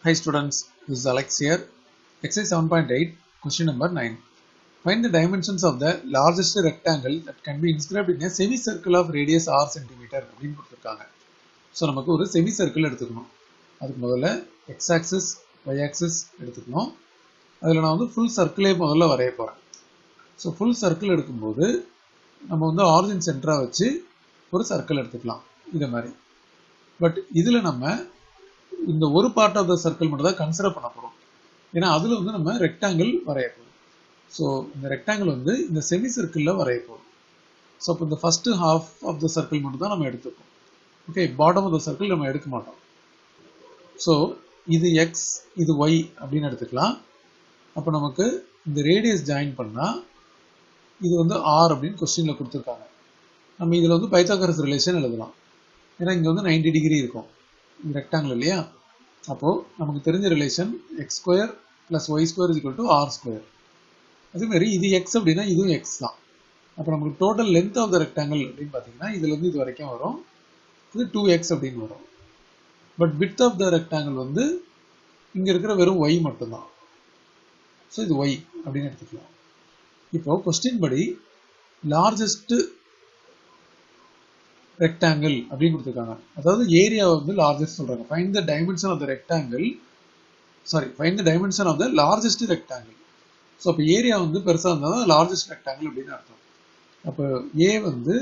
Hi students, this is Alex here. Exercise 7.8, question number 9. Find the dimensions of the largest rectangle that can be inscribed in a semicircle of radius r centimeter அப்படின்னு கொடுத்துருக்காங்க so நமக்கு ஒரு semi circle எடுத்துக்கணும் அதுக்கு முதல்ல X axis Y axis எடுத்துக்கணும் அதில் நான் வந்து ஃபுல் சர்க்கிளே முதல்ல வரைய போகிறேன் ஸோ ஃபுல் சர்க்கிள் எடுக்கும்போது நம்ம வந்து ஆரிஜின் சென்டராக வச்சு ஒரு சர்க்கிள் எடுத்துக்கலாம் இதை மாதிரி பட் இதில் நம்ம இந்த ஒரு பார்ட் ஆஃப் த சர்க்கிள் மட்டும் தான் கன்சிடர் பண்ண போகிறோம் ஏன்னா அதில் வந்து நம்ம ரெக்டாங்கிள் வரைய போகிறோம் ஸோ இந்த ரெக்டாங்கிள் வந்து இந்த செமி சர்க்கிளில் வரைய போகிறோம் ஸோ அப்போ இந்த first half of the circle மட்டும் தான் நம்ம எடுத்துப்போம் okay bottom of the circle நம்ம எடுக்க மாட்டோம் ஸோ இது எக்ஸ் இது ஒய் அப்படின்னு எடுத்துக்கலாம் அப்போ நமக்கு இந்த ரேடியஸ் ஜாயின் பண்ணால் இது வந்து ஆர் அப்படின்னு கொஸ்டினில் கொடுத்துருக்காங்க நம்ம இதில் வந்து பைத்தாகரஸ் ரிலேஷன் எழுதலாம் ஏன்னா இங்கே வந்து நைன்டி டிகிரி இருக்கும் இது ரெக்டாங்கிள் இல்லையா அப்போது நமக்கு தெரிஞ்ச relation x square plus y square is equal to r square அதேமாதிரி இது எக்ஸ் அப்படின்னா இதுவும் எக்ஸ் தான் அப்போ நமக்கு total length of the rectangle அப்படின்னு பார்த்தீங்கன்னா இதுலேருந்து இது வரைக்கும் வரும் இது டூ எக்ஸ் அப்படின்னு வரும் but width of the rectangle வந்து இங்கே இருக்கிற வெறும் ஒய் மட்டும்தான் ஸோ இது ஒய் அப்படின்னு எடுத்துக்கலாம் இப்போ கொஸ்டின் படி லார்ஜஸ்ட் ரெக்டாங்கிள் அப்படின்னு கொடுத்துருக்காங்க அதாவது ஏரியா வந்து லார்ஜஸ்ட் சொல்றாங்க find the dimension of the rectangle sorry find the dimension of the largest rectangle so அப்போ ஏரியா வந்து பெருசாக இருந்தால் தான் லார்ஜஸ்ட் ரெக்டாங்கிள் அப்படின்னு அர்த்தம் அப்போ ஏ வந்து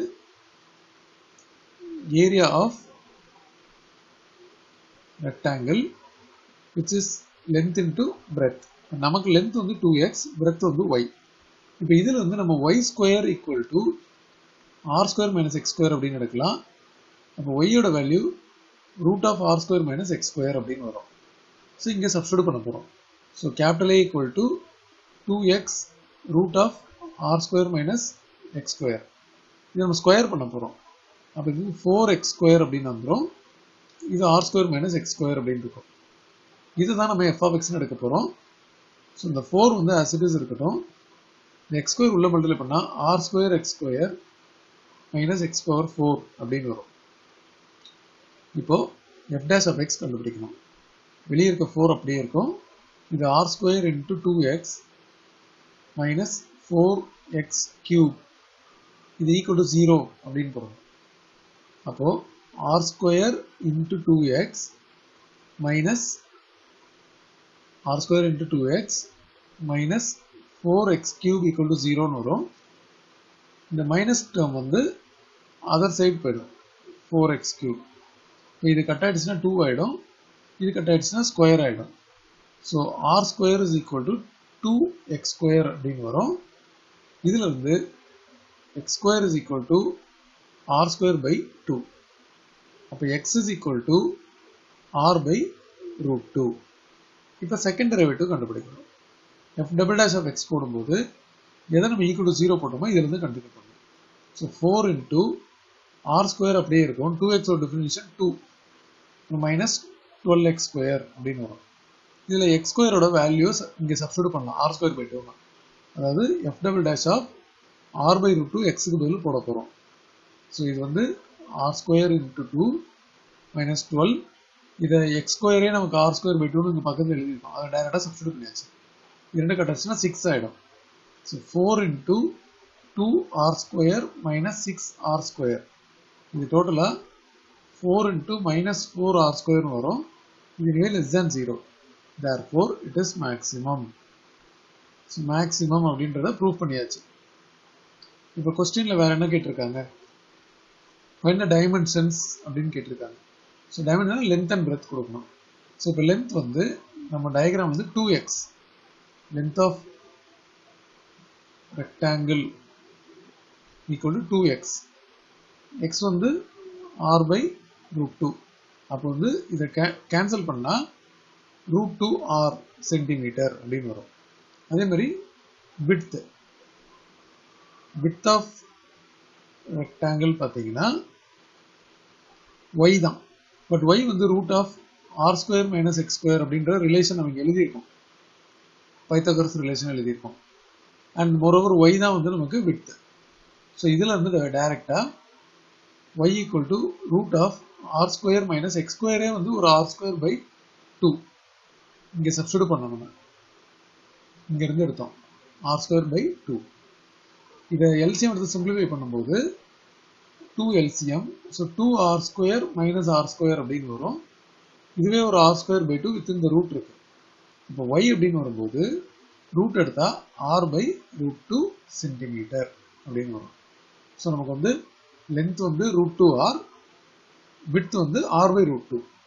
area of rectangle which is length into breadth நமக்கு லென்த் வந்து டூ எக்ஸ் பிரெத் வந்து ஒய் இப்போ இதில் வந்து நம்ம y square equal to r square minus x square அப்படின்னு எடுக்கலாம் அப்போ ஒய்யோட value root of r square minus x square அப்படின்னு வரும் ஸோ இங்கே சப்ஸ்டியூட் பண்ண போகிறோம் so capital A equal to two x root of r square minus x square இது நம்ம ஸ்கொயர் பண்ண போகிறோம் அப்போ இது ஃபோர் எக்ஸ் ஸ்கொயர் அப்படின்னு வந்துடும் இது r square minus x square அப்படின்னு இருக்கும் இதுதான் நம்ம எஃப் ஆஃப் எக்ஸ்னு எடுக்க போகிறோம் ஸோ இந்த ஃபோர் வந்து அசிடிஸ் இருக்கட்டும் இந்த எக்ஸ் ஸ்கொயர் உள்ள மல்டிப்ளை பண்ணால் r square x square minus x power four அப்படின்னு வரும் இப்போ எஃப் டேஷ் ஆஃப் எக்ஸ் கண்டுபிடிக்கணும் வெளியே இருக்க ஃபோர் அப்படியே இருக்கும் இது r square into two x minus four x cube இது ஈக்குவல் டு ஜீரோ அப்படின்னு போடுறோம் அப்போது r square into two x minus r square into two x minus four x cube equal to ஜீரோன்னு வரும் இந்த மைனஸ் டேர்ம் வந்து other side போயிடும் four x cube இது கட் ஆகிடுச்சுன்னா டூ ஆகிடும் இது கட் ஆகிடுச்சுன்னா ஸ்கொயர் ஆகிடும் so r square is equal to two x square அப்படின்னு வரும் இதில் வந்து x square is equal to r square by two அப்போ x is equal to r by root two இப்போ செகண்ட் டெரிவேட்டிவ் கண்டுபிடிக்கணும் f double dash of x போடும்போது எதை நம்ம ஈக்குவல் டு ஜீரோ போட்டோமோ இதுலேருந்து கண்டினியூ பண்ணணும் so four into r square அப்படியே இருக்கும் டூ எக்ஸோட definition two minus twelve x square அப்படின்னு வரும் இதில் எக்ஸ் ஸ்கொயரோட வேல்யூஸ் இங்கே சப்ஸ்டியூட் பண்ணலாம் ஆர் ஸ்கொயர் பை டூ அதாவது f double dash of r by root two எக்ஸுக்கு பதில் போட போகிறோம் ஸோ இது வந்து r square into two minus twelve இதை எக்ஸ் ஸ்கொயரே நமக்கு ஆர் ஸ்கொயர் பை டூன்னு இங்கே பக்கத்தில் எழுதியிருக்கோம் அதை டைரெக்டாக சப்ஸ்டியூட் பண்ணியாச்சு இரண்டு கட்டாச்சுன்னா சிக்ஸ் ஆகிடும் So 4 into 2 r square minus 6 r square. இது டோட்டலா 4 into minus 4 r square வரும் இது நிலை less than 0. Therefore, it is maximum. So, maximum அப்படின்றத ப்ரூவ் பண்ணியாச்சு இப்போ கொஸ்டின்ல வேற என்ன கேட்டிருக்காங்க என்ன டைமென்ஷன்ஸ் அப்படின்னு கேட்டிருக்காங்க so dimension length and breadth கொடுக்கணும் ஸோ இப்போ லென்த் வந்து நம்ம டயக்ராம் வந்து two x length of rectangle equal to 2x x வந்து r by root 2 அப்போ வந்து இதை கேன்சல் பண்ணால் ரூட் டூ ஆர் சென்டிமீட்டர் அப்படின்னு வரும் அதே மாதிரி விட்த் வித் ஆஃப் ரெக்டாங்கிள் பார்த்தீங்கன்னா ஒய் தான் பட் ஒய் வந்து root of r square minus x square அப்படின்ற ரிலேஷன் அவங்க எழுதியிருக்கோம் பைத்தகர்ஸ் ரிலேஷன் எழுதியிருக்கோம் அண்ட் மோரோவர் ஒய் தான் வந்து நமக்கு விட்த் ஸோ இதில் இருந்து டைரெக்டாக y equal to root of r square minus x ஸ்கொயரே வந்து ஒரு ஆர் ஸ்கொயர் பை டூ இங்கே சப்ஸ்டியூட் பண்ணணும் நம்ம இங்கேருந்து எடுத்தோம் ஆர் ஸ்கொயர் பை டூ இதை எல்சிஎம் எடுத்து சிம்பிளிஃபை பண்ணும்போது two LCM so two r square minus r square அப்படின்னு வரும் இதுவே ஒரு r square by two with இந்த ரூட் இருக்கு இப்போ ஒய் அப்படின்னு வரும்போது ரூட் எடுத்தால் r by root two centimetre அப்படின்னு வரும் ஸோ நமக்கு வந்து லென்த் வந்து ரூட் டூ ஆர் விட்த் வந்து ஆர் பை ரூட் டூ